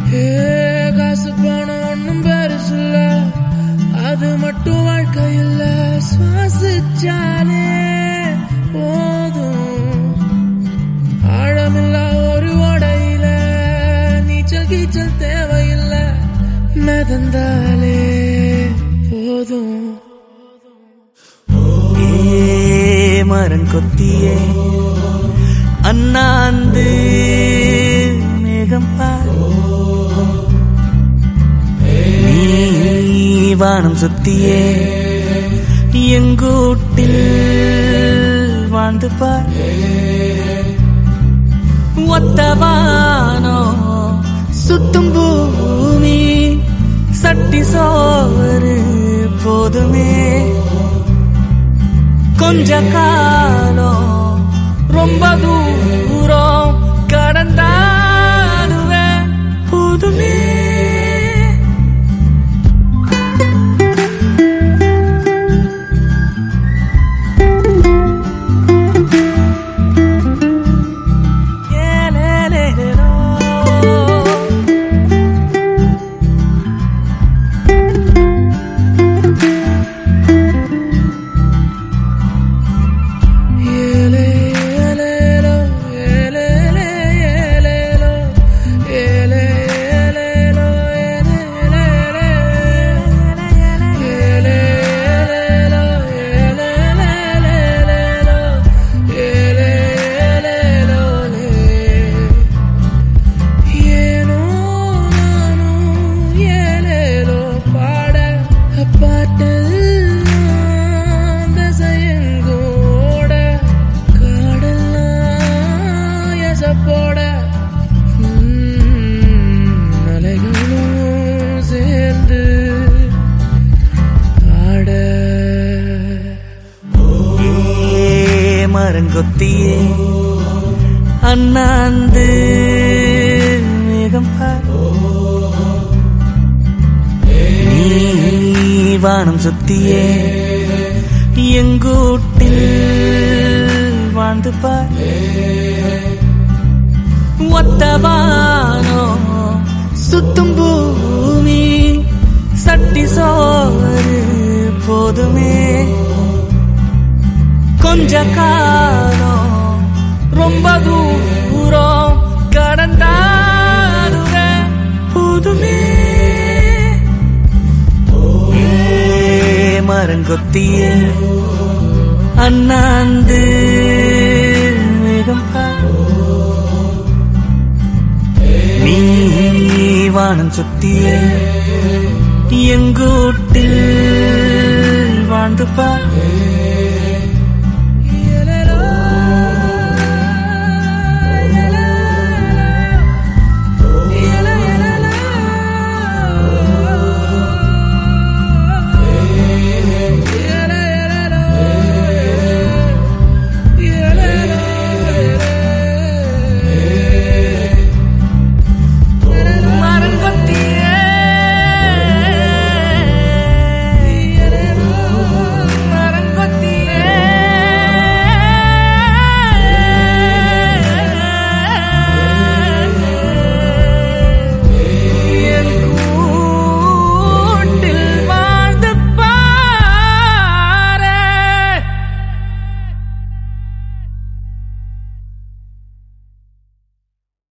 ஏ, காசு பணம் ஒண்ணும் பெருசுல்ல அது மட்டும் வாழ்க்கை இல்ல சுவாசிச்சாலே போதும் ஆழமில்லா ஒரு ஓடையில நீச்சல் கீச்சல் தேவையில்லை மிதந்தாலே போதும் ஏ மரங்கொத்தியே அண்ணாந்து மேகம் பார் நீ வானம் சுத்தியே எங்கூட்டில் வாழ்ந்து பார் ஒத்தவானோ சுத்தும் பூமி சட்டி சோறு போதுமே கொஞ்ச காலம் ரொம்ப தூரம் கடந்தாடுவேன் புதுமே ஏலேலேலேலோ. ஏலே ஏலேலோ, ஏலேலே ஏலேலோ, ஏலே ஏலேலோ, ஏலேலேலே. ஏலே ஏலேலோ, ஏலேலேலேலேலோ, ஏலே ஏலேலோலே. ஏனோ நானும் ஏலேலோ பாட பாட்டெல்லாம் திசையெங்கும் ஓட காடெல்லாம் எசப்போட உம், அலைகளும் சேர்ந்து ஆட ஏ மரங்கொத்தியே அண்ணாந்து மேகம் பார் நீ வானம் சுத்தியே எங்கூட்டில் வாழ்ந்து பார் ஒத்தவானோ சுத்தும் பூமி சட்டி சோறு போதுமே கொஞ்ச காலம் ரொம்ப தூரம் கடந்தாடுவேன் புதுமே ஏ மரங்கொத்தியே அண்ணாந்து மேகம் பார் நீ வானம் சுத்தியே எங்கூட்டில் வாழ்ந்து பார்